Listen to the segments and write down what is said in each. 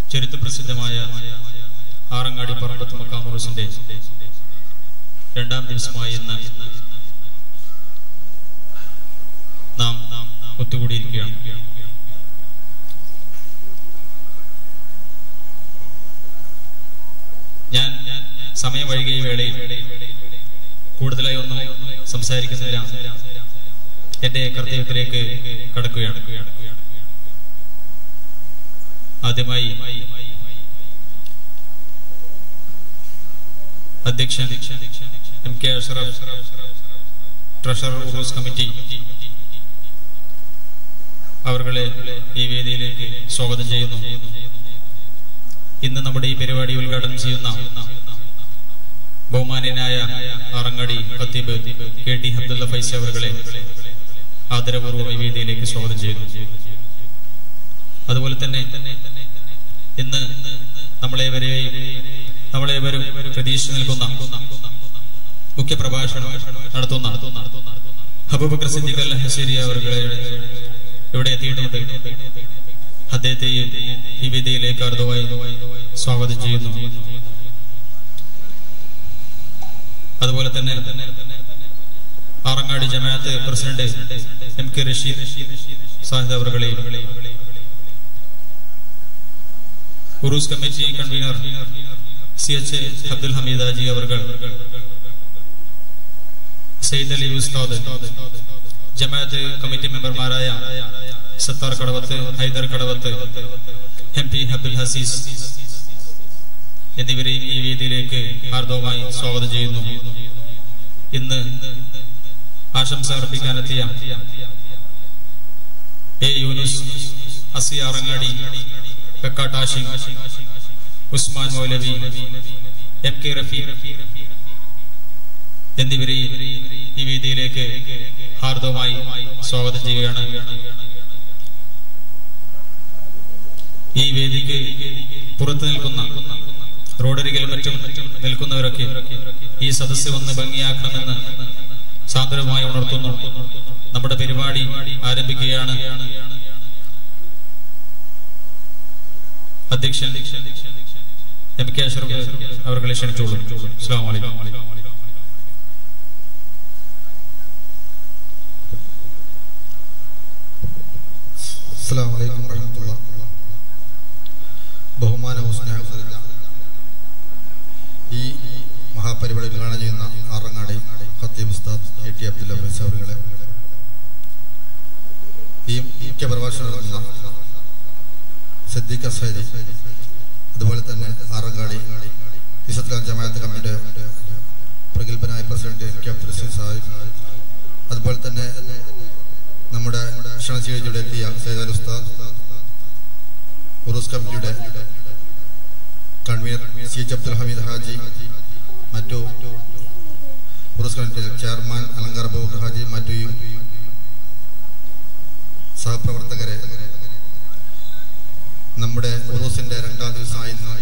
ചരിത്രപ്രസിദ്ധമായ ആറങ്ങാടി പറമ്പത്ത് മക്കാമുറസിന്റെ രണ്ടാം ദിവസമായ ഇന്ന് നാം ഒത്തുകൂടിയിരിക്കുകയാണ് ഞാൻ സമയം വൈകിയ വേളയിൽ കൂടുതലായി ഒന്നും സംസാരിക്കുന്നില്ല എന്റെ കർത്തവ്യത്തിലേക്ക് കടക്കുകയാണ് ആദ്യമായി അധ്യക്ഷൻ M K Ashraf treasurer Urus committee അവർകളെ ഈ വേദിയിലേക്ക് സ്വാഗതം ചെയ്യുന്നു ഇന്ന് നമ്മുടെ ഈ പരിപാടി ഉദ്ഘാടനം ചെയ്യുന്ന ബഹുമാന്യനായ ആറങ്ങാടി ഖത്തീബ് കെ ടി അബ്ദുള്ള ഫൈസി അവർകളെ ആദരപൂർവ്വം ഈ വേദിയിലേക്ക് സ്വാഗതം ചെയ്യുന്നു അതുപോലെ തന്നെ ഇന്ന് നമ്മളെ വരെയും നമ്മളെ വരും പ്രതീക്ഷ നൽകുന്ന മുഖ്യ പ്രഭാഷണം നടത്തുന്ന ഹബൂബക്കർ സിദ്ദീഖ് അൽ ഹസേരി അവർകളെ ഇവിടെ എത്തിയിട്ടുണ്ട് അദ്ദേഹത്തെയും ഈ വേദിയിലേക്ക് അർദ്ധമായി സ്വാഗതം ചെയ്യുന്നു അതുപോലെ തന്നെ ആറങ്ങാടി ജമാഅത്ത് president M K Rasheed Sahid അവർകളെയും Urus committee convener C H Abdul Hameed അജി അവർകൾ സയ്യിദ് അലി ഉസ്താദ് ജമാഅത്ത് കമ്മിറ്റി മെമ്പർമാരായ സത്താർ കടവത്ത് ഹൈദർ കടവത്ത് എം പി അബ്ദുൽ ഹസീസ് എന്നിവരെയും ഈ വേദിയിലേക്ക് ഹാർദവമായി സ്വാഗതം ചെയ്യുന്നു ഇന്ന് ആശംസ അർപ്പിക്കാനെത്തിയ എ യൂനുസ് അസി ആറങ്ങാടി കക്കാട്ടാശി ഉസ്മാൻ മൗലവി എം കെ റഫി എന്നിവരെയും ഈ വേദിയിലേക്ക് ഹാർദവമായി സ്വാഗതം ചെയ്യുകയാണ് ഈ വേദിക്ക് പുറത്തു നിൽക്കുന്ന റോഡരികിലും മറ്റും നിൽക്കുന്നവരൊക്കെ ഈ സദസ്സ് വന്ന് ഭംഗിയാക്കണമെന്ന് സാന്ദ്രമായി ഉണർത്തുന്നു നമ്മുടെ പരിപാടി ആരംഭിക്കുകയാണ് അധ്യക്ഷൻ എം കെ അഷറഫ് അവർകളെ ക്ഷണിച്ചോളൂ അസ്സാം വലൈക്കും അസ്സാം വലൈക്കും വറഹമത്തുള്ള ബഹുമാനവും സ്നേഹവും നിറഞ്ഞ ഈ മഹാപരിപാടി ഉദ്ഘാടനം ചെയ്യുന്ന ആറങ്ങാടി ഖത്തീബ് ഉസ്താദ് എ ടി അബ്ദുല്ല ഫൈസ് അവരുകളെ ഈ മുഖ്യ പ്രഭാഷണം നടത്തുന്ന സിദ്ദീഖ് അസ്ഹരി അതുപോലെ തന്നെ ആറങ്ങാടി ഇസത്ലാം ജമാഅത്ത് കമ്മിറ്റിയുടെ പ്രഗത്ഭനായ president M K Abdul Rasheed സാഹിബ് അതുപോലെ തന്നെ നമ്മുടെ ക്ഷണശീലിയുടെ എത്തിയ സൈദാൽ ഉസ്താദ് ഉറൂസ് കമ്മിറ്റിയുടെ convener C H Abdul Hameed ഹാജി മറ്റു ഉറൂസ് കമ്മിറ്റിയുടെ ചെയർമാൻ അലങ്കാർ അബൂബക്കർ ഹാജി മറ്റു സഹപ്രവർത്തകരെ നമ്മുടെ ഉറൂസിന്റെ രണ്ടാം ദിവസമായി ഇന്ന്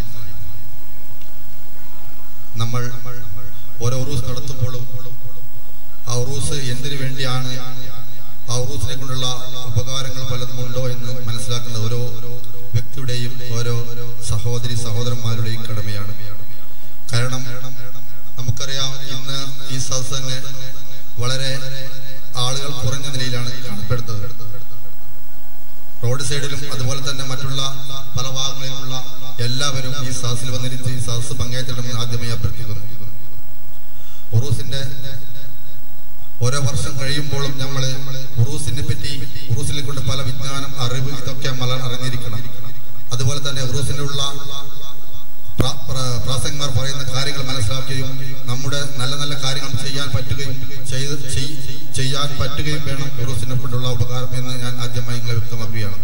നമ്മൾ ഓരോ ഉറൂസ് നടത്തുമ്പോഴും ആ ഉറൂസ് എന്തിനു വേണ്ടിയാണ് ആ ഉറൂസിനെ കൊണ്ടുള്ള ഉപകാരങ്ങൾ പലതും ഉണ്ടോ എന്ന് മനസ്സിലാക്കുന്ന ഓരോ വ്യക്തിയുടെയും ഓരോ സഹോദരി സഹോദരന്മാരുടെയും കടമയാണ് കാരണം നമുക്കറിയാം ഇന്ന് ഈ സദസ് തന്നെ വളരെ ആളുകൾ കുറഞ്ഞ നിലയിലാണ് കാണപ്പെടുന്നത് റോഡ് സൈഡിലും അതുപോലെ തന്നെ മറ്റുള്ള പല ഭാഗങ്ങളിലുമുള്ള എല്ലാവരും ഈ സദസ്സിൽ വന്നിരുത്തി ഈ സദസ് പങ്കാളിത്തണമെന്ന് ആദ്യമായി അഭ്യർത്ഥിക്കുന്നു ഉറൂസിന്റെ ഓരോ വർഷം കഴിയുമ്പോഴും നമ്മൾ ഉറൂസിനെ പറ്റി ഉറൂസിനെ കൊണ്ട് പല വിജ്ഞാനം അറിവ് ഇതൊക്കെ നമ്മൾ അറിഞ്ഞിരിക്കണം അതുപോലെ തന്നെ ഉറൂസിനുള്ള പ്ര- പ്ര- പ്രാസംഗന്മാർ പറയുന്ന കാര്യങ്ങൾ മനസ്സിലാക്കുകയും നമ്മുടെ നല്ല നല്ല കാര്യങ്ങൾ ചെയ്യാൻ പറ്റുകയും ചെയ്ത് ചെയ്- ചെയ്യാൻ പറ്റുകയും വേണം ഉറൂസിനെ കൊണ്ടുള്ള ഉപകാരം എന്ന് ഞാൻ ആദ്യമായി നിങ്ങളെ വ്യക്തമാക്കുകയാണ്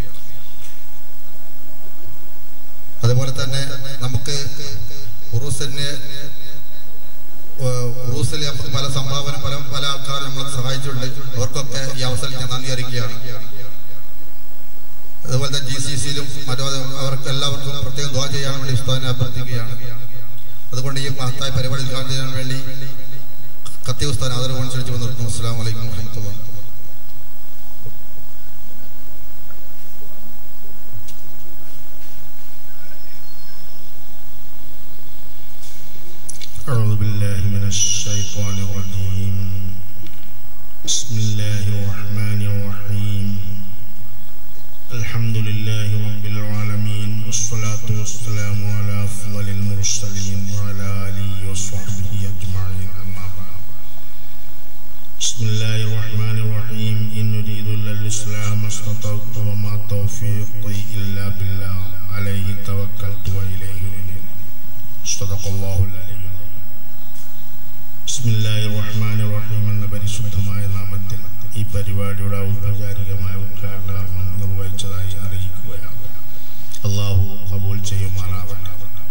അതുപോലെ തന്നെ നമുക്ക് ഉറൂസിനെ ഉറൂസിൽ നമുക്ക് പല സംഭാവന പല പല ആൾക്കാർ നമ്മളെ സഹായിച്ചിട്ടുണ്ട് അവർക്കൊക്കെ ഈ അവസരം ഞാൻ നന്ദി അറിയിക്കുകയാണ് അതുപോലെ തന്നെ ജി സി സിയിലും മറ്റു അവർക്ക് എല്ലാവർക്കും പ്രത്യേകം ദ്വാ ചെയ്യാൻ വേണ്ടി ഉസ്താദിനെ അഭ്യർത്ഥിക്കുകയാണ് അതുകൊണ്ട് ഈ മഹത്തായ പരിപാടി ഉദ്ഘാടനം ചെയ്യാൻ വേണ്ടി കത്തി ഉസ്താൻ ആദരവ് അനുസരിച്ച് വന്നിരുന്നു അസ്സാം വലൈക്കും വാഹമത്തുള്ള الشيطان الرجيم بسم الله الرحمن الرحيم الحمد لله رب العالمين والصلاة والسلام على أفضل المرسلين وعلى آله وصحبه أجمعين أما بعد بسم الله الرحمن الرحيم إن نريد إلا الإسلام ما استطعت وما توفيقي إلا بالله عليه توكلت وإليه أنيب صدق الله العلي ബിസ്മില്ലാഹി റഹ്മാൻ റഹീം എന്ന പരിശുദ്ധമായ നാമത്തിൽ ഈ പരിപാടിയുടെ ഔപചാരികമായ ഉദ്ഘാടനം നിർവഹിച്ചതായി അറിയിക്കുകയാണ് അള്ളാഹു കബൂൽ ചെയ്യുമാറാവട്ടെ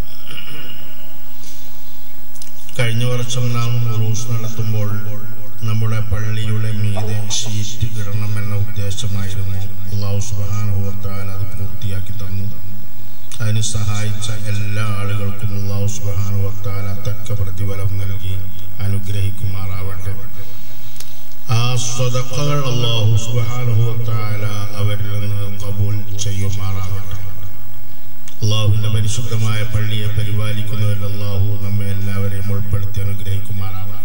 കഴിഞ്ഞ വർഷം നാം ഉറൂസ് നടത്തുമ്പോൾ നമ്മുടെ പള്ളിയുടെ മീതെ ഷീറ്റ് ഇടണമെന്ന ഉദ്ദേശമായിരുന്നു അള്ളാഹു സുബാനുഭവത്താൽ അത് പൂർത്തിയാക്കി തന്നു അതിന് സഹായിച്ച എല്ലാ ആളുകൾക്കും അള്ളാഹു സുബാനുഭവത്താൽ തക്ക പ്രതിഫലം നൽകി അനുഗ്രഹിക്കുമാറാവട്ടെ ആ സ്വതക്കകൾ അള്ളാഹു സുബാനുഭവത്താല അവരിൽ നിന്ന് കബൂൽ ചെയ്യുമാറാവട്ടെ അള്ളാഹുവിന്റെ പരിശുദ്ധമായ പള്ളിയെ പരിപാലിക്കുന്നവരിൽ അള്ളാഹു നമ്മെ എല്ലാവരെയും ഉൾപ്പെടുത്തി അനുഗ്രഹിക്കുമാറാവട്ടെ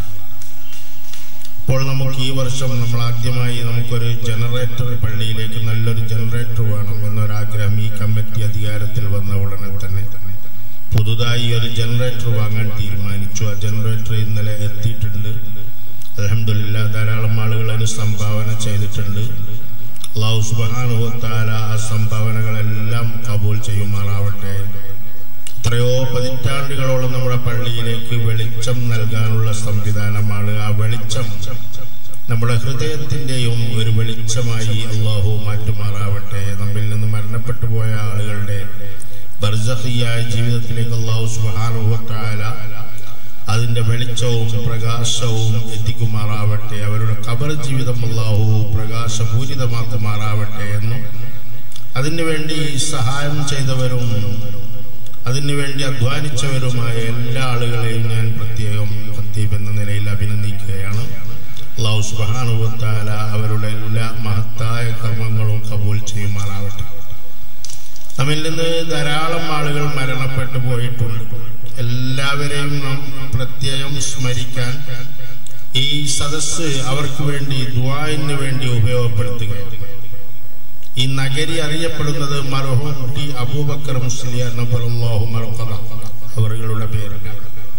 ഇപ്പോൾ നമുക്ക് ഈ വർഷം നമ്മൾ ആദ്യമായി നമുക്കൊരു ജനറേറ്റർ പള്ളിയിലേക്ക് നല്ലൊരു ജനറേറ്റർ വേണം എന്നൊരാഗ്രഹം ഈ കമ്മിറ്റി അധികാരത്തിൽ വന്ന ഉടനെ തന്നെ പുതുതായി ഒരു ജനറേറ്റർ വാങ്ങാൻ തീരുമാനിച്ചു ആ ജനറേറ്റർ ഇന്നലെ എത്തിയിട്ടുണ്ട് അലഹമില്ല ധാരാളം ആളുകൾ അതിന് സംഭാവന ചെയ്തിട്ടുണ്ട് അള്ളാഹു സുബാനുഭവത്താല ആ സംഭാവനകളെല്ലാം കബൂൽ ചെയ്യുമാറാവട്ടെ എത്രയോ പതിറ്റാണ്ടുകളോളം നമ്മുടെ പള്ളിയിലേക്ക് വെളിച്ചം നൽകാനുള്ള സംവിധാനമാണ് ആ വെളിച്ചം നമ്മുടെ ഹൃദയത്തിൻ്റെയും ഒരു വെളിച്ചമായി അള്ളാഹു മാറ്റുമാറാവട്ടെ നമ്മിൽ നിന്ന് മരണപ്പെട്ടു പോയ ആളുകളുടെ ബർസഹിയായ ജീവിതത്തിലേക്ക് അള്ളാഹു സുബാനുഭവത്താല അതിന്റെ വെളിച്ചവും പ്രകാശവും എത്തിക്കുമാറാവട്ടെ അവരുടെ കബർ ജീവിതം അള്ളാഹു പ്രകാശപൂരിതമാക്കുമാറാവട്ടെ എന്നും അതിനുവേണ്ടി സഹായം ചെയ്തവരും അതിനുവേണ്ടി അധ്വാനിച്ചവരുമായ എല്ലാ ആളുകളെയും ഞാൻ പ്രത്യേകം ഖത്തീബ് എന്ന നിലയിൽ അഭിനന്ദിക്കുകയാണ് അള്ളാഹു സുബാനുഭവത്താല അവരുടെ എല്ലാ മഹത്തായ കർമ്മങ്ങളും കബൂൽ ചെയ്യുമാറാവട്ടെ നമ്മിൽ നിന്ന് ധാരാളം ആളുകൾ മരണപ്പെട്ടു പോയിട്ടുണ്ട് എല്ലാവരെയും നാം പ്രത്യേകം സ്മരിക്കാൻ ഈ സദസ്സ് അവർക്ക് വേണ്ടി ദ്വായിന് വേണ്ടി ഉപയോഗപ്പെടുത്തുകയാണ് ഈ നഗരി അറിയപ്പെടുന്നത് മർഹൂം ടി അബൂബക്കർ മുസ്ലിയാർ നബറല്ലാഹു മർഖദ അവരുടെ പേരിലാണ്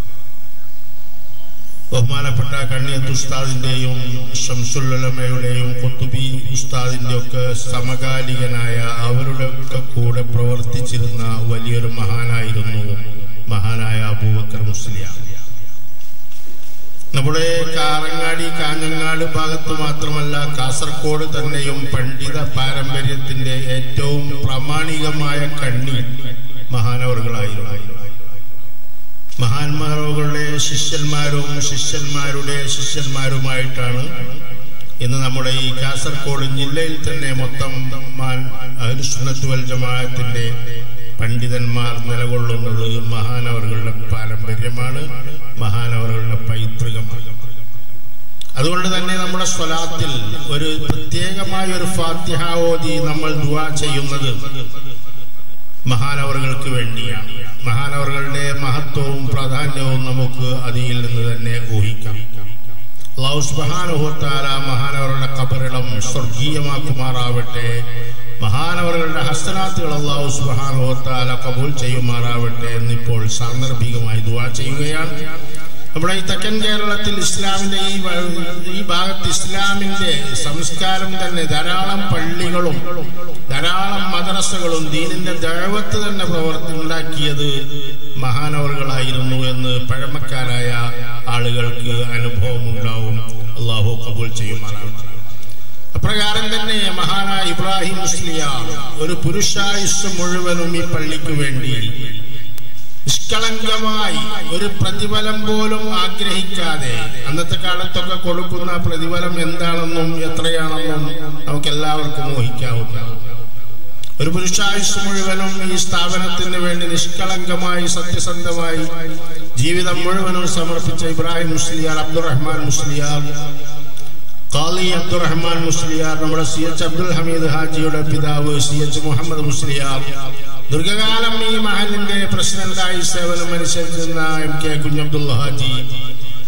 ബഹുമാനപ്പെട്ട കണ്ണിയത്ത് ഉസ്താദിന്റെയും ഷംസുല്ലമയുടെയും കുത്തുബി ഉസ്താദിന്റെ ഒക്കെ സമകാലികനായ അവരുടെ ഒക്കെ കൂടെ പ്രവർത്തിച്ചിരുന്ന വലിയൊരു മഹാനായിരുന്നു മഹാനായ അബൂബക്കർ മുസ്ലിയാർ നമ്മുടെ കാറങ്ങാടി കാഞ്ഞങ്ങാട് ഭാഗത്ത് മാത്രമല്ല കാസർഗോഡ് തന്നെയും പണ്ഡിത പാരമ്പര്യത്തിന്റെ ഏറ്റവും പ്രാമാണികമായ കണ്ണി മഹാനവറുകളായിരുന്നു മഹാന്മാരുടെ ശിഷ്യന്മാരും ശിഷ്യന്മാരുടെ ശിഷ്യന്മാരുമായിട്ടാണ് ഇന്ന് നമ്മുടെ ഈ കാസർഗോഡ് ജില്ലയിൽ തന്നെ മൊത്തം അഹുസുന്നത്തുവൽ ജമാഅത്തിന്റെ പണ്ഡിതന്മാർ നിലകൊള്ളുന്നത് മഹാനവറുകളുടെ പാരമ്പര്യമാണ് മഹാനവറുകളുടെ പൈതൃകമാണ് അതുകൊണ്ട് തന്നെ നമ്മുടെ സ്വലാത്തിൽ ഒരു പ്രത്യേകമായ ഒരു ഫാത്തിഹ ഓതി നമ്മൾ ദുവാ ചെയ്യുന്നത് മഹാനവറുകൾക്ക് വേണ്ടിയാണ് മഹാനവറുകളുടെ മഹത്വവും പ്രാധാന്യവും നമുക്ക് അതിൽ നിന്ന് തന്നെ ഊഹിക്കാം അള്ളാഹു സുബാനുഹത്താല മഹാനവറുടെ കബറിടം സ്വർഗീയമാക്കുമാറാവട്ടെ മഹാനവറുകളുടെ ഹസ്തനാത്തുകൾ അള്ളാഹു സുബാനുഹത്താല കബൂൽ ചെയ്യുമാറാവട്ടെ എന്നിപ്പോൾ സാന്ദർഭികമായി ദുവാ ചെയ്യുകയാണ് നമ്മുടെ ഈ തെക്കൻ കേരളത്തിൽ ഇസ്ലാമിന്റെ ഈ ഈ ഭാഗത്ത് ഇസ്ലാമിന്റെ സംസ്കാരം തന്നെ ധാരാളം പള്ളികളും ധാരാളം മദ്രസകളും ദീനിന്റെ ദഴവത്ത് തന്നെ പ്രവർത്തി ഉണ്ടാക്കിയത് മഹാനവറുകളായിരുന്നു എന്ന് പഴമക്കാരായ ആളുകൾക്ക് അനുഭവം ഉണ്ടാവും അള്ളാഹു കബൂൽ ചെയ്യുമാറാവട്ടെ അപ്രകാരം തന്നെ മഹാനായ ഇബ്രാഹിം മുസ്ലിയാർ ഒരു പുരുഷായുസ് മുഴുവനും ഈ പള്ളിക്ക് വേണ്ടി നിഷ്കളങ്കമായി ഒരു പ്രതിഫലം പോലും ആഗ്രഹിക്കാതെ അന്നത്തെ കാലത്തൊക്കെ കൊടുക്കുന്ന പ്രതിഫലം എന്താണെന്നും എത്രയാണെന്നും നമുക്ക് എല്ലാവർക്കും ഊഹിക്കാവുന്ന ഒരു പുരുഷായുസ് മുഴുവനും ഈ സ്ഥാപനത്തിന് വേണ്ടി നിഷ്കളങ്കമായി സത്യസന്ധമായി ജീവിതം മുഴുവനും സമർപ്പിച്ച ഇബ്രാഹിം മുസ്ലിയാർ അബ്ദുറഹ്മാൻ മുസ്ലിയാർ ഖാലി അബ്ദുറഹ്മാൻ മുസ്ലിയാർ നമ്മുടെ സി എച്ച് അബ്ദുൽ ഹമീദ് ഹാജിയുടെ പിതാവ് സി എച്ച് മുഹമ്മദ് മുസ്ലിയാർ ദീർഘകാലം ഈ മഹലിന്റെ പ്രസിഡന്റായി സേവനം അനുസരിച്ചിരുന്ന എം കെ കുഞ്ഞബ്ദുള്ള ഹാജി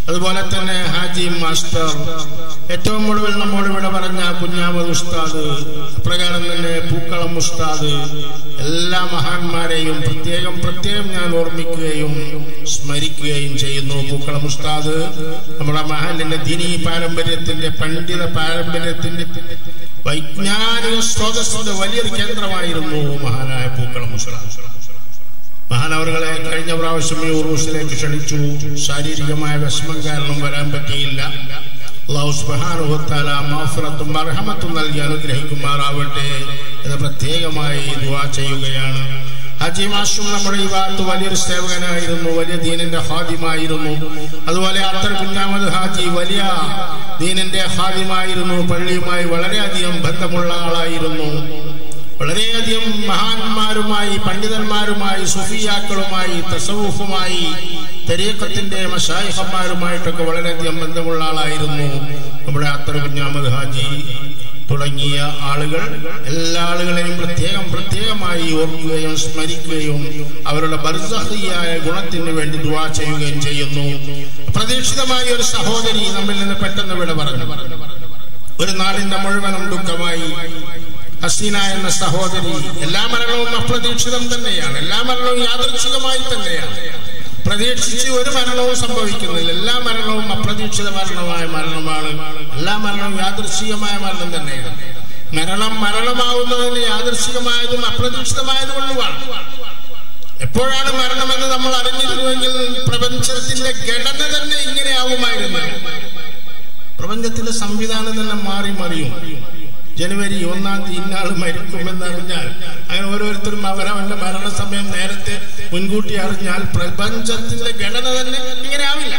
അതുപോലെ തന്നെ ഹാജി മാസ്റ്റർ ഏറ്റവും ഒടുവിൽ നമ്മോട് ഇവിടെ പറഞ്ഞ കുഞ്ഞാമത് ഉസ്താദ് അപ്രകാരം തന്നെ പൂക്കളം ഉസ്താദ് എല്ലാ മഹാന്മാരെയും പ്രത്യേകം പ്രത്യേകം ഞാൻ ഓർമ്മിക്കുകയും സ്മരിക്കുകയും ചെയ്യുന്നു പൂക്കളം ഉസ്താദ് നമ്മുടെ മഹലിന്റെ ദിനി പാരമ്പര്യത്തിന്റെ പണ്ഡിത പാരമ്പര്യത്തിന്റെ വൈജ്ഞാനിക സ്രോതസ്സിന്റെ വലിയൊരു കേന്ദ്രമായിരുന്നു മഹാനായ പൂക്കളം ഉസ്താദ് മഹാനവറുകളെ കഴിഞ്ഞ പ്രാവശ്യം ഈ ഉറൂസിലേക്ക് ക്ഷണിച്ചു ശാരീരികമായ വിഷമം കാരണം വരാൻ പറ്റിയില്ല അള്ളാഹു സുബ്ഹാനഹുവതആല മഗ്ഫിറത്തും മർഹമത്തും നൽകി അനുഗ്രഹിക്കുമാറാവട്ടെ എന്ന് പ്രത്യേകമായി ദുആ ചെയ്യുകയാണ് ഹജി മാഷും നമ്മുടെ ഈ ഭാഗത്ത് വലിയൊരു സേവകനായിരുന്നു വലിയ ദീനിന്റെ ഹാദിമായിരുന്നു അതുപോലെ അത്തർ കുഞ്ഞാമത് ഹാജി വലിയ ദീനിന്റെ ഹാദിമായിരുന്നു പള്ളിയുമായി വളരെയധികം ബന്ധമുള്ള ആളായിരുന്നു വളരെയധികം മഹാന്മാരുമായി പണ്ഡിതന്മാരുമായി സുഫിയാക്കളുമായി തസവൂഫുമായി തെരീക്കത്തിന്റെ മഷായിഹന്മാരുമായിട്ടൊക്കെ വളരെയധികം ബന്ധമുള്ള ആളായിരുന്നു നമ്മുടെ അത്തർ കുഞ്ഞാമത് ഹാജി തുടങ്ങിയ ആളുകൾ എല്ലാ ആളുകളെയും പ്രത്യേകം പ്രത്യേകമായി ഓർക്കുകയും സ്മരിക്കുകയും അവരുടെ ബർസഹിയായ ഗുണത്തിന് വേണ്ടി ദുവാ ചെയ്യുകയും ചെയ്യുന്നു പ്രതീക്ഷിതമായ ഒരു സഹോദരി നമ്മിൽ നിന്ന് പെട്ടെന്ന് വിട പറഞ്ഞു ഒരു നാടിന്റെ മുഴുവനും ദുഃഖമായി ഹസീന എന്ന സഹോദരി എല്ലാ മരണവും അപ്രതീക്ഷിതം തന്നെയാണ് എല്ലാ മരണവും യാദൃച്ഛികമായി തന്നെയാണ് പ്രതീക്ഷിച്ച് ഒരു മരണവും സംഭവിക്കുന്നില്ല എല്ലാ മരണവും അപ്രതീക്ഷിത മരണമായ മരണമാണ് എല്ലാ മരണവും യാദൃച്ഛികമായ മരണം തന്നെയാണ് മരണം മരണമാവുന്നതിന് യാദൃച്ഛികമായതും അപ്രതീക്ഷിതമായതും കൊണ്ടുമാണ് എപ്പോഴാണ് മരണമെന്ന് നമ്മൾ അറിഞ്ഞിരുന്നുവെങ്കിൽ പ്രപഞ്ചത്തിന്റെ ഘടന തന്നെ ഇങ്ങനെയാവുമായിരുന്നു പ്രപഞ്ചത്തിന്റെ സംവിധാനം തന്നെ മാറി മറിയും ജനുവരി ഒന്നാം തീയതി ഇന്നാൾ മരിക്കുമെന്ന് അറിഞ്ഞാൽ അങ്ങനെ ഓരോരുത്തരും അവരവന്റെ മരണസമയം നേരത്തെ മുൻകൂട്ടി അറിഞ്ഞാൽ പ്രപഞ്ചത്തിന്റെ ഘടന തന്നെ ഇങ്ങനെ ആവില്ല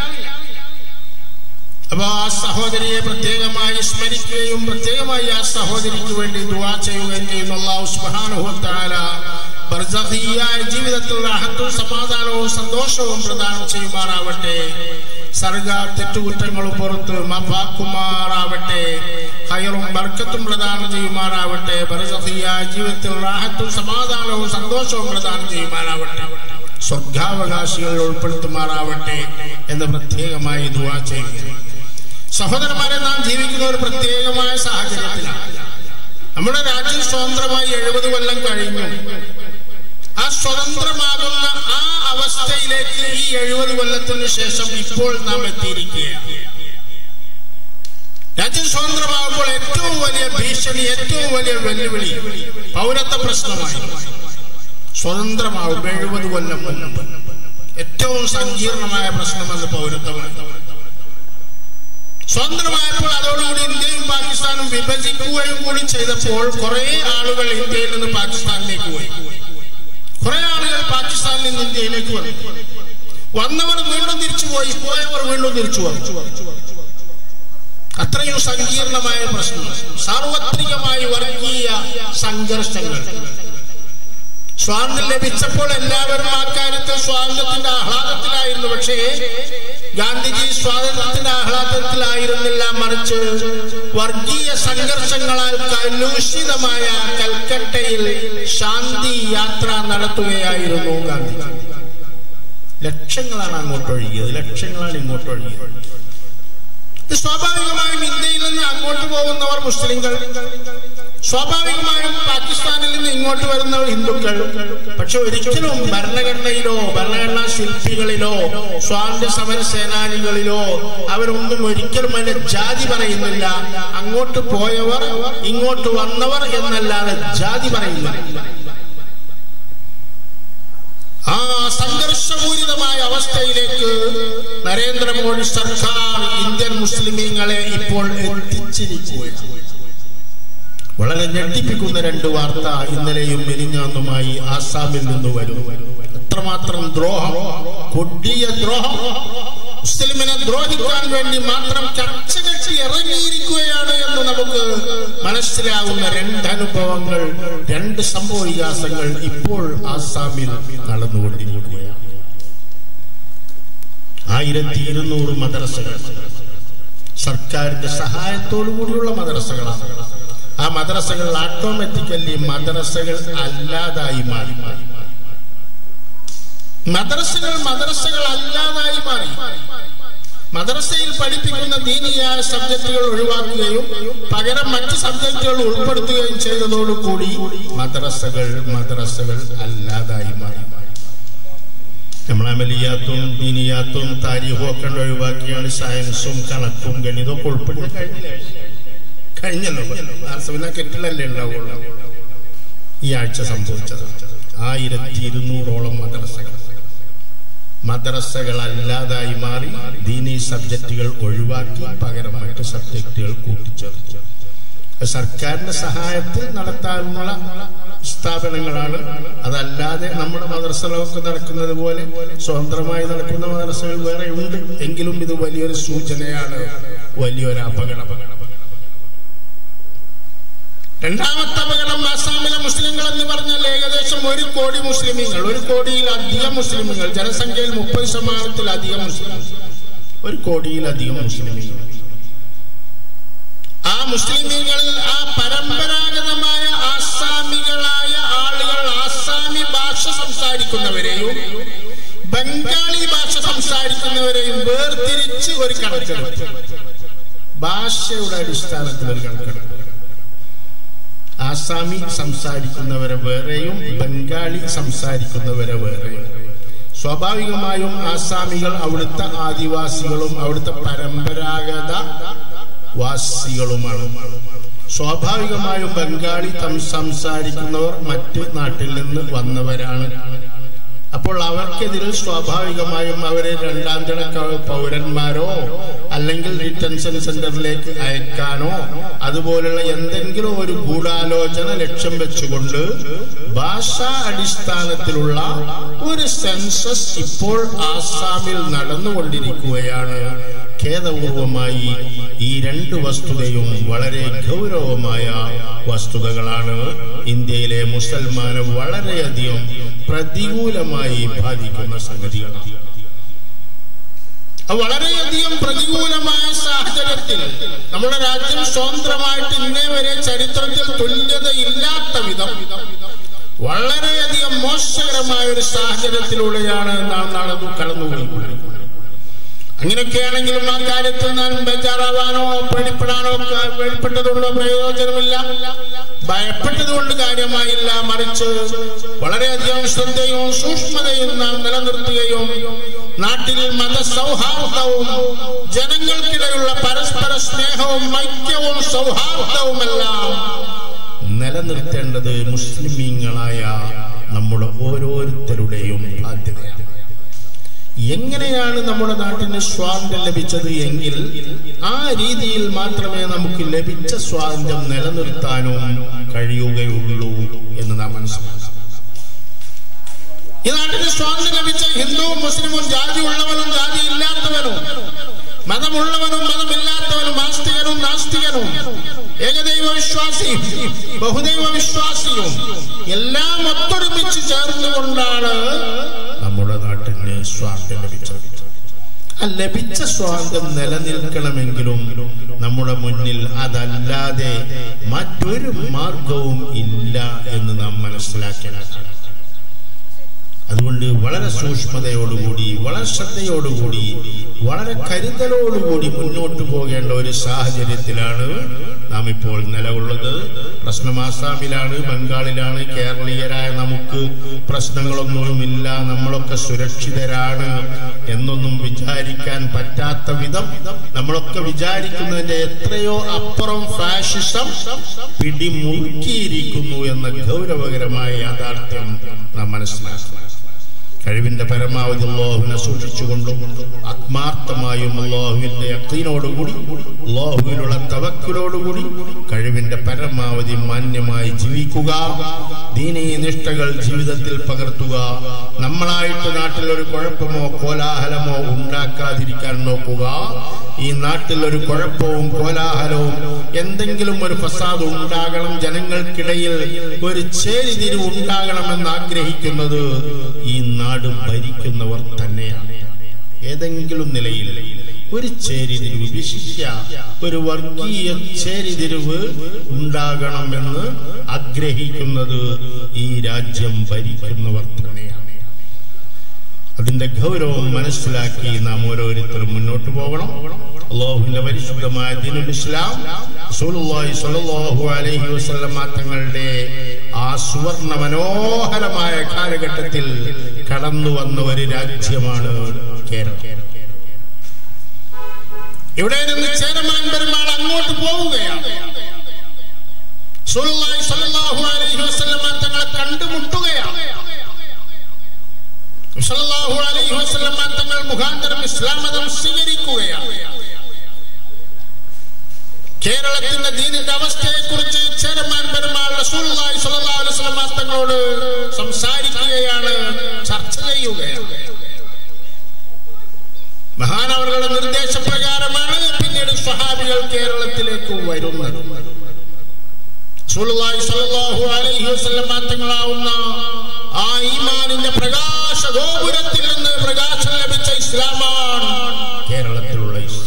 അപ്പൊ ആ സഹോദരിയെ പ്രത്യേകമായി സ്മരിക്കുകയും പ്രത്യേകമായി ആ സഹോദരിക്ക് വേണ്ടി ദുവാ ചെയ്യുകയും ചെയ്യുന്നു അള്ളാഹു സുബ്ഹാനഹു വ തആല ബർസഖിയായ ജീവിതത്തിൽ റാഹത്തും സമാധാനവും സന്തോഷവും പ്രദാനം ചെയ്യുമാറാവട്ടെ സർഗ തെറ്റുകുറ്റങ്ങളും പുറത്ത് മഫാക്കുമാറാവട്ടെ ഹയറും ബർക്കത്തും പ്രദാനം ചെയ്യുമാറാവട്ടെ ബർസഖിയായ ജീവിതത്തിൽ റാഹത്തും സമാധാനവും സന്തോഷവും പ്രദാനം ചെയ്യുമാറാവട്ടെ സ്വർഗാവകാശികളിൽ ഉൾപ്പെടുത്തുമാറാവട്ടെ എന്ന് പ്രത്യേകമായി ദുവാ ചെയ്യുന്നു സഹോദരന്മാരെ നാം ജീവിക്കുന്ന ഒരു പ്രത്യേകമായ സാഹചര്യത്തിലാണ് നമ്മുടെ രാജ്യം സ്വതന്ത്രമായി എഴുപത് കൊല്ലം കഴിഞ്ഞു ആ സ്വതന്ത്രമാകുന്ന ആ അവസ്ഥയിലേക്ക് ഈ എഴുപത് കൊല്ലത്തിന് ശേഷം ഇപ്പോൾ നാം എത്തിയിരിക്കുകയാണ് രാജ്യം സ്വതന്ത്രമാകുമ്പോൾ ഏറ്റവും വലിയ ഭീഷണി ഏറ്റവും വലിയ വെല്ലുവിളി പൗരത്വ പ്രശ്നമായി സ്വതന്ത്രമാകും എഴുപത് കൊല്ലം മുൻപ് ഏറ്റവും സങ്കീർണമായ പ്രശ്നമെന്ന് പൗരത്വമാണ് സ്വതന്ത്രമായപ്പോൾ അതോടുകൂടി ഇന്ത്യയും പാകിസ്ഥാനും വിഭജിക്കുകയും കൂടി ചെയ്തപ്പോൾ കുറെ ആളുകൾ ഇന്ത്യയിൽ നിന്ന് പാകിസ്ഥാനിലേക്ക് പോയി കുറെ ആളുകൾ പാകിസ്ഥാനിൽ നിന്ന് ഇന്ത്യയിലേക്ക് വന്നു വന്നവർ വീണ്ടും തിരിച്ചു പോയി പോയവർ വീണ്ടും തിരിച്ചു വന്നു അത്രയും സങ്കീർണമായ പ്രശ്നം സാർവത്രികമായി വർഗീയ സംഘർഷങ്ങൾ സ്വാതന്ത്ര്യം ലഭിച്ചപ്പോൾ എല്ലാവരും ആ കാര്യത്തിൽ സ്വാതന്ത്ര്യത്തിന്റെ ആഹ്ലാദത്തിലായിരുന്നു പക്ഷേ ഗാന്ധിജി സ്വാതന്ത്ര്യത്തിന്റെ ആഹ്ലാദത്തിലായിരുന്നില്ല മറിച്ച് വർഗീയ സംഘർഷങ്ങളാൽ കലുഷിതമായ കൽക്കട്ടയിൽ ശാന്തി യാത്ര നടത്തുകയായിരുന്നു ഗാന്ധിജി ലക്ഷങ്ങളാണ് അങ്ങോട്ട് ഒഴുകിയത് ലക്ഷങ്ങളാണ് ഇങ്ങോട്ട് ഒഴുകിയത് ഇത് സ്വാഭാവികമായും ഇന്ത്യയിൽ നിന്ന് അങ്ങോട്ട് പോകുന്നവർ മുസ്ലിങ്ങൾ സ്വാഭാവികമായും പാകിസ്ഥാനിൽ നിന്ന് ഇങ്ങോട്ട് വരുന്നവർ ഹിന്ദുക്കൾ പക്ഷെ ഒരിക്കലും ഭരണഘടനയിലോ ഭരണഘടനാ ശില്പികളിലോ സ്വാതന്ത്ര്യ സമര സേനാനികളിലോ അവരൊന്നും ഒരിക്കലും അതിന്റെ ജാതി പറയുന്നില്ല അങ്ങോട്ട് പോയവർ ഇങ്ങോട്ട് വന്നവർ എന്നല്ലാതെ ജാതി പറയുന്നില്ല ആ സംഘർഷപൂരിതമായ അവസ്ഥയിലേക്ക് നരേന്ദ്രമോദി സർക്കാർ ഇന്ത്യൻ മുസ്ലിമീങ്ങളെ ഇപ്പോൾ എത്തിച്ചിരിക്കുകയാണ് വളരെ ഞെട്ടിപ്പിക്കുന്ന രണ്ട് വാർത്ത ഇന്നലെയും മെരിഞ്ഞാന്നുമായി ആസാമിൽ നിന്ന് വരുന്നു എത്രമാത്രം ദ്രോഹം കൊടിയ ദ്രോഹം മുസ്ലിമിനെ ദ്രോഹിക്കാൻ വേണ്ടി മാത്രം ചർച്ച കെട്ടി ഇറങ്ങിയിരിക്കുകയാണ് എന്ന് നമുക്ക് മനസ്സിലാവുന്ന രണ്ട് അനുഭവങ്ങൾ രണ്ട് സംഭവ വികാസങ്ങൾ ഇപ്പോൾ ആസാമിൽ നടന്നുകൊണ്ടിരിക്കുകയാണ് ആയിരത്തി ഇരുന്നൂറ് മദ്രസകൾ സർക്കാരിന്റെ സഹായത്തോടു കൂടിയുള്ള മദ്രസകളാണ് ആ മദ്രസകൾ ഓട്ടോമാറ്റിക്കലി മദ്രസകൾ അല്ലാതായി മാറി മദ്രസകൾ മദ്രസകൾ അല്ലാതായി മാറി മദ്രസയിൽ പഠിപ്പിക്കുന്ന ദീനിയായ സബ്ജക്റ്റുകൾ ഒഴിവാക്കുകയും പകരം മറ്റ് സബ്ജക്റ്റുകൾ ഉൾപ്പെടുത്തുകയും ചെയ്തതോടുകൂടി മദ്രസകൾ മദ്രസകൾ അല്ലാതായി മാറി നമ്മൾ അമലിയാത്തും ദീനിയാത്തും താരീഖും ഒക്കെ ഒഴിവാക്കിയാണ് സയൻസും കണക്കും ഗണിതവും ഒക്കെ ഉൾപ്പെടുത്തി കഴിഞ്ഞില്ലേ കഴിഞ്ഞല്ലോ ആർസവില്ല കെട്ടിലല്ലേ ഉണ്ടാവുള്ളൂ ഈ ആഴ്ച സംഭവിച്ചത് ആയിരത്തി ഇരുന്നൂറോളം മദ്രസകൾ മദ്രസകൾ അല്ലാതായി മാറി ദീനി സബ്ജക്റ്റുകൾ ഒഴിവാക്കി പകരം മറ്റ് സബ്ജക്റ്റുകൾ കൂട്ടിച്ചേർത്തു സർക്കാരിന്റെ സഹായത്തിൽ നടത്താനുള്ള സ്ഥാപനങ്ങളാണ് അതല്ലാതെ നമ്മുടെ മദ്രസകളൊക്കെ നടക്കുന്നത് പോലെ സ്വതന്ത്രമായി നടക്കുന്ന മദ്രസകൾ വേറെ ഉണ്ട് എങ്കിലും ഇത് വലിയൊരു സൂചനയാണ് വലിയൊരു അപകടം രണ്ടാമത്തെ അപകടം ആസാമിലെ മുസ്ലിങ്ങൾ എന്ന് പറഞ്ഞാൽ ഏകദേശം ഒരു കോടി മുസ്ലിമീങ്ങൾ ഒരു കോടിയിലധികം മുസ്ലിമുകൾ ജനസംഖ്യയിൽ മുപ്പത് ശതമാനത്തിലധികം മുസ്ലിം ഒരു കോടിയിലധികം മുസ്ലിമീങ്ങൾ ആ മുസ്ലിമീങ്ങളിൽ ആ പരമ്പരാഗതമായ ആസാമികളായ ആളുകൾ ആസാമി ഭാഷ സംസാരിക്കുന്നവരെയും ബംഗാളി ഭാഷ സംസാരിക്കുന്നവരെയും വേർതിരിച്ച് ഒരു കണക്കെടുപ്പ് ഭാഷയുടെ അടിസ്ഥാനത്തിൽ ഒരു കണക്കെടുപ്പ് ആസാമി സംസാരിക്കുന്നവരെ വേറെയും ബംഗാളി സംസാരിക്കുന്നവരെ വേറെയും സ്വാഭാവികമായും ആസാമികൾ അവിടുത്തെ ആദിവാസികളും അവിടുത്തെ പരമ്പരാഗത വാസികളുമാണ് സ്വാഭാവികമായും ബംഗാളി തം സംസാരിക്കുന്നവർ മറ്റ് നാട്ടിൽ നിന്ന് വന്നവരാണ് അപ്പോൾ അവർക്കെതിരെ സ്വാഭാവികമായും അവരെ രണ്ടാം തര പൗരന്മാരോ അല്ലെങ്കിൽ ഡിറ്റൻഷൻ സെന്ററിലേക്ക് അയക്കാനോ അതുപോലുള്ള എന്തെങ്കിലും ഒരു ഗൂഢാലോചന ലക്ഷ്യം വെച്ചുകൊണ്ട് ഭാഷാ അടിസ്ഥാനത്തിലുള്ള ഒരു സെൻസസ് ഇപ്പോൾ ആസാമിൽ നടന്നുകൊണ്ടിരിക്കുകയാണ് ഖേദപൂർവമായി ഈ രണ്ട് വസ്തുതയും വളരെ ഗൗരവമായ വസ്തുതകളാണ് ഇന്ത്യയിലെ മുസൽമാനെ വളരെയധികം പ്രതികൂലമായി ബാധിക്കുന്ന സംഗതികളാണ് വളരെയധികം പ്രതികൂലമായ സാഹചര്യത്തിൽ നമ്മുടെ രാജ്യം സ്വതന്ത്രമായിട്ട് ഇന്നേ വരെ ചരിത്രത്തിൽ തുല്യതയില്ലാത്ത വിധം വളരെയധികം മോശകരമായ ഒരു സാഹചര്യത്തിലൂടെയാണ് നാം നടന്നു കടന്നുപോയിക്കൊണ്ടിരിക്കുന്നത് അങ്ങനെയൊക്കെയാണെങ്കിലും ആ കാര്യത്തിൽ ഞാൻ ബേജാറാവാനോ പേടിപ്പെടാനോ പേടിപ്പെട്ടതുകൊണ്ടോ പ്രയോജനമില്ല ഭയപ്പെട്ടതുകൊണ്ട് കാര്യമായില്ല മറിച്ച് വളരെയധികം ശ്രദ്ധയും സൂക്ഷ്മതയും നാം നിലനിർത്തുകയും നാട്ടിൽ മതസൗഹാർദ്ദവും ജനങ്ങൾക്കിടയിലുള്ള പരസ്പര സ്നേഹവും ഐക്യവും സൗഹാർദ്ദവുമെല്ലാം നിലനിർത്തേണ്ടത് മുസ്ലിമീങ്ങളായ നമ്മുടെ ഓരോരുത്തരുടെയും ബാധ്യതയാണ് എങ്ങനെയാണ് നമ്മുടെ നാട്ടിന് സ്വാതന്ത്ര്യം ലഭിച്ചത് എങ്കിൽ ആ രീതിയിൽ മാത്രമേ നമുക്ക് ലഭിച്ച സ്വാതന്ത്ര്യം നിലനിർത്താനും കഴിയുകയുള്ളൂ എന്ന് നാം മനസ്സിലാക്കണം ഈ നാട്ടിന് സ്വാതന്ത്ര്യം ലഭിച്ച ഹിന്ദുവും മുസ്ലിമും ജാതി ഉള്ളവനും ജാതി ഇല്ലാത്തവനും മതമുള്ളവനും മതമില്ലാത്തവനും ആസ്തികനും നാസ്തികനും ഏകദൈവ വിശ്വാസിയും ബഹുദൈവ വിശ്വാസിയും എല്ലാം ഒത്തൊരുമിച്ച് ചേർന്നുകൊണ്ടാണ് നമ്മുടെ നാട്ടിന് സ്വാതന്ത്ര്യം ലഭിച്ചത് ആ ലഭിച്ച സ്വാതന്ത്ര്യം നിലനിൽക്കണമെങ്കിലും നമ്മുടെ മുന്നിൽ അതല്ലാതെ മറ്റൊരു മാർഗവും ഇല്ല എന്ന് നാം മനസ്സിലാക്കേണ്ടതാണ് അതുകൊണ്ട് വളരെ സൂക്ഷ്മതയോടുകൂടി വളരെ ശ്രദ്ധയോടുകൂടി വളരെ കരുതലോടുകൂടി മുന്നോട്ട് പോകേണ്ട ഒരു സാഹചര്യത്തിലാണ് നാം ഇപ്പോൾ നിലകൊള്ളുന്നത് പ്രശ്നം ആസാമിലാണ് ബംഗാളിലാണ് കേരളീയരായ നമുക്ക് പ്രശ്നങ്ങളൊന്നുമില്ല നമ്മളൊക്കെ സുരക്ഷിതരാണ് എന്നൊന്നും വിചാരിക്കാൻ പറ്റാത്ത വിധം നമ്മളൊക്കെ വിചാരിക്കുന്നതിന്റെ എത്രയോ അപ്പുറം ഫാഷിസം പിടിമുറുക്കിയിരിക്കുന്നു എന്ന ഗൗരവകരമായ യാഥാർത്ഥ്യം നാം മനസ്സിലാക്കണം കഴിവിന്റെ പരമാവധി അള്ളാഹുവിനെ സൂക്ഷിച്ചുകൊണ്ടും ആത്മാർത്ഥമായും അള്ളാഹുവിന്റെ യക്കീനോടുകൂടി അള്ളാഹുവിനുള്ള തവക്കിലോടുകൂടി കഴിവിന്റെ പരമാവധി മാന്യമായി ജീവിക്കുക ദീനീ നിഷ്ഠകൾ ജീവിതത്തിൽ പകർത്തുക നമ്മളായിട്ട് നാട്ടിൽ ഒരു കുഴപ്പമോ കോലാഹലമോ ഉണ്ടാക്കാതിരിക്കാൻ നോക്കുക ഈ നാട്ടിൽ ഒരു കുഴപ്പവും കോലാഹലവും എന്തെങ്കിലും ഒരു ഫസാദ് ഉണ്ടാകണം ജനങ്ങൾക്കിടയിൽ ഒരു ചേരിതിരിവ് ഉണ്ടാകണമെന്ന് ആഗ്രഹിക്കുന്നത് ഈ നാട് ഭരിക്കുന്നവർ തന്നെയാണ് ഏതെങ്കിലും നിലയിൽ ഒരു ചേരിതിരിവ് വിശിഷ്യ ഒരു വർഗീയ ചേരിതിരിവ് ഉണ്ടാകണമെന്ന് ആഗ്രഹിക്കുന്നത് ഈ രാജ്യം ഭരിക്കുന്നവർ തന്നെയാണ് അതിന്റെ ഗൗരവം മനസ്സിലാക്കി നാം ഓരോരുത്തരും മുന്നോട്ട് പോകണം അള്ളാഹുവിന്റെ പരിശുദ്ധമായ ദീനുൽ ഇസ്ലാം റസൂലുള്ളാഹി സ്വല്ലല്ലാഹു അലൈഹി വസല്ലമ തങ്ങളുടെ ആ സുവർണ മനോഹരമായ കാലഘട്ടത്തിൽ കടന്നു വന്ന ഒരു രാജ്യമാണ് കേരളം ഇവിടെ നിന്ന് ചേരമാൻ പെരുമാൾ അങ്ങോട്ട് പോവുകയാണ് റസൂലുള്ളാഹി സ്വല്ലല്ലാഹു അലൈഹി വസല്ലമ തങ്ങളെ കണ്ടുമുട്ടുകയാണ് സല്ലല്ലാഹു അലൈഹി വസല്ലമ തങ്ങൾ മുഖാന്തരം ഇസ്ലാം മതം സ്വീകരിക്കുകയാണ് കേരളത്തിന്റെ ദീനിന്റെ അവസ്ഥയെ കുറിച്ച് ചേരമാൻ പെരുമാൾ റസൂലുള്ളാഹി സ്വല്ലല്ലാഹു അലൈഹി വസല്ലമ തങ്ങളോട് സംസാരിക്കുകയാണ് ചർച്ച ചെയ്യുകയാണ് മഹാനവറുകളുടെ നിർദ്ദേശപ്രകാരമാണ് പിന്നീട് സ്വഹാബികൾ കേരളത്തിലേക്ക് വരുന്നത് റസൂലുള്ളാഹി സ്വല്ലല്ലാഹു അലൈഹി വസല്ലമ തങ്ങളാവുന്ന ആ ഈമാനിന്റെ പ്രകാശ ഗോപുരത്തിൽ നിന്ന് പ്രകാശം ലഭിച്ച ഇസ്ലാമാണ് കേരളത്തിലുള്ള ഇസ്ലാം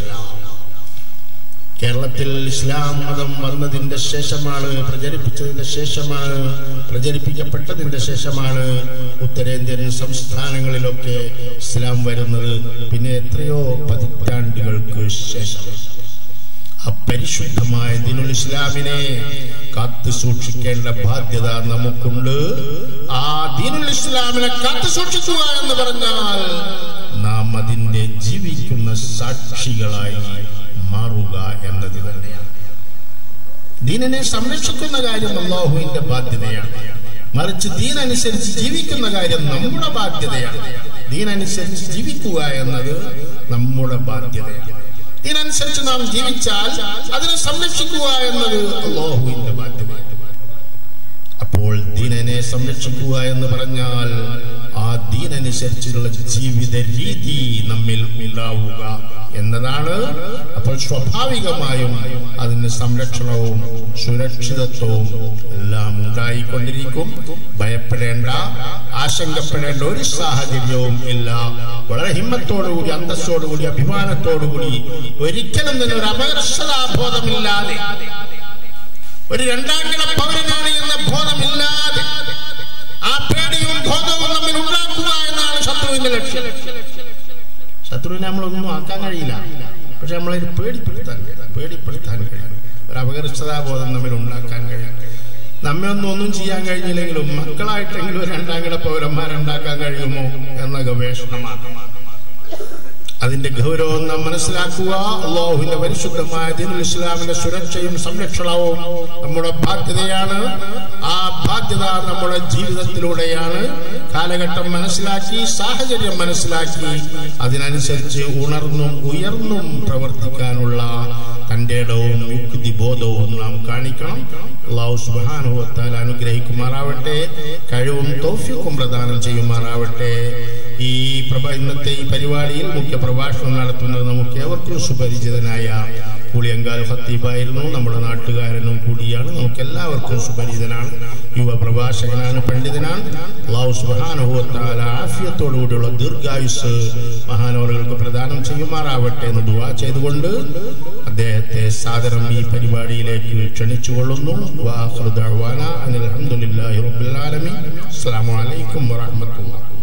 കേരളത്തിൽ ഇസ്ലാം മതം വന്നതിന്റെ ശേഷമാണ് പ്രചരിപ്പിച്ചതിന്റെ ശേഷമാണ് പ്രചരിപ്പിക്കപ്പെട്ടതിന്റെ ശേഷമാണ് ഉത്തരേന്ത്യൻ സംസ്ഥാനങ്ങളിലൊക്കെ ഇസ്ലാം വരുന്നത് പിന്നെ എത്രയോ പതിറ്റാണ്ടുകൾക്ക് ശേഷം ആ പരിശുദ്ധമായ ദിനുൽ ഇസ്ലാമിനെ കാത്തു സൂക്ഷിക്കേണ്ട ബാധ്യത നമുക്കുണ്ട് ആ ദീനുൽ ഇസ്ലാമിനെ കാത്തു സൂക്ഷിക്കുക എന്ന് പറഞ്ഞാൽ നാം അതിന്റെ ജീവിക്കുന്ന സാക്ഷികളായി മാറുക എന്നത് തന്നെയാണ് ദീനിനെ സംരക്ഷിക്കുന്ന കാര്യം അള്ളാഹുവിന്റെ ബാധ്യതയാണ് മറിച്ച് ദീനനുസരിച്ച് ജീവിക്കുന്ന കാര്യം നമ്മുടെ ബാധ്യതയാണ് ദീനനുസരിച്ച് ജീവിക്കുക എന്നത് നമ്മുടെ ബാധ്യതയാണ് ഇതിനനുസരിച്ച് നാം ജീവിച്ചാൽ അതിനെ സംരക്ഷിക്കുക എന്നത് അള്ളാഹുവിന്റെ ബാധ്യതയാണ് അപ്പോൾ ദീനനെ സംരക്ഷിക്കുക എന്ന് പറഞ്ഞാൽ ആ ദീനനുസരിച്ചുള്ള ജീവിത രീതി നമ്മിൽ ഉണ്ടാവുക എന്നതാണ് അപ്പോൾ സ്വാഭാവികമായും അതിന് സംരക്ഷണവും സുരക്ഷിതത്വവും എല്ലാം ഉണ്ടായിക്കൊണ്ടിരിക്കും ഭയപ്പെടേണ്ട ആശങ്കപ്പെടേണ്ട ഒരു സാഹചര്യവും ഇല്ല വളരെ ഹിമ്മത്തോടുകൂടി അന്തസ്സോടുകൂടി അഭിമാനത്തോടുകൂടി ഒരിക്കലും തന്നെ ഒരു അപകർഷതാബോധമില്ലാതെ ഒരു രണ്ടാം കിട പൗരനാണ് എന്ന ബോധമില്ലാതെ ആ പേടിയും ബോധവും നമ്മിൽ ഉണ്ടാക്കുക എന്നാണ് ശത്രുവിന്റെ ലക്ഷ്യം ശത്രുവിനെ നമ്മളൊന്നും ആക്കാൻ കഴിയില്ല പക്ഷെ നമ്മളെ പേടിപ്പെടുത്താൻ കഴിയും പേടിപ്പെടുത്താൻ കഴിയും ഒരു അപകർഷതാബോധം നമ്മിൽ ഉണ്ടാക്കാൻ കഴിയും നമ്മെ ഒന്നും ഒന്നും ചെയ്യാൻ കഴിഞ്ഞില്ലെങ്കിലും മക്കളായിട്ടെങ്കിലും ഒരു രണ്ടാം കിട പൗരന്മാരുണ്ടാക്കാൻ കഴിയുമോ എന്ന ഗവേഷണമാണ് അതിന്റെ ഗൗരവം നാം മനസ്സിലാക്കുക അള്ളാഹുവിന്റെ പരിശുദ്ധമായ ദീനുൽ ഇസ്ലാമിന്റെ സുരക്ഷയും സംരക്ഷണവും നമ്മുടെ ബാധ്യതയാണ് ആ ബാധ്യത നമ്മുടെ ജീവിതത്തിലൂടെയാണ് കാലഘട്ടം മനസ്സിലാക്കി സാഹചര്യം മനസ്സിലാക്കി അതിനനുസരിച്ച് ഉണർന്നും ഉയർന്നും പ്രവർത്തിക്കാനുള്ള തന്റെ ഇടവും യുക്തി ബോധവും നാം കാണിക്കണം അള്ളാഹു സുബാനുഭവത്താൽ അനുഗ്രഹിക്കുമാറാവട്ടെ കഴിവും തോഫിക്കും പ്രദാനം ചെയ്യുമാറാവട്ടെ ഈ പ്രഭ ഇന്നത്തെ ഈ പരിപാടിയിൽ മുഖ്യ പ്രഭാഷണം നടത്തുന്നത് നമുക്ക് ഏവർക്കും സുപരിചിതനായ പുളിയങ്കാൽ ഖത്തീബായിരുന്നു നമ്മുടെ നാട്ടുകാരനും കൂടിയാണ് നമുക്ക് എല്ലാവർക്കും സുപരിചിതനാണ് യുവ പ്രഭാഷകനാണ് പണ്ഡിതനാണ് അള്ളാഹു സുബാനുഭവത്താൽ ആഫിയത്തോടുകൂടിയുള്ള ദീർഘായുസ് മഹാനവറുകൾക്ക് പ്രദാനം ചെയ്യുമാറാവട്ടെ എന്ന് ദുവാ ചെയ്തുകൊണ്ട് അദ്ദേഹത്തെ സാദരം ഈ പരിപാടിയിലേക്ക് ക്ഷണിച്ചുകൊള്ളുന്നു വാഹൃദാന അനിൽ അലഹമുല്ലാഹി റബ്ബുൽ ആലമീൻ അസ്സലാമു അലൈക്കും വറഹ്മത്തുള്ളാഹി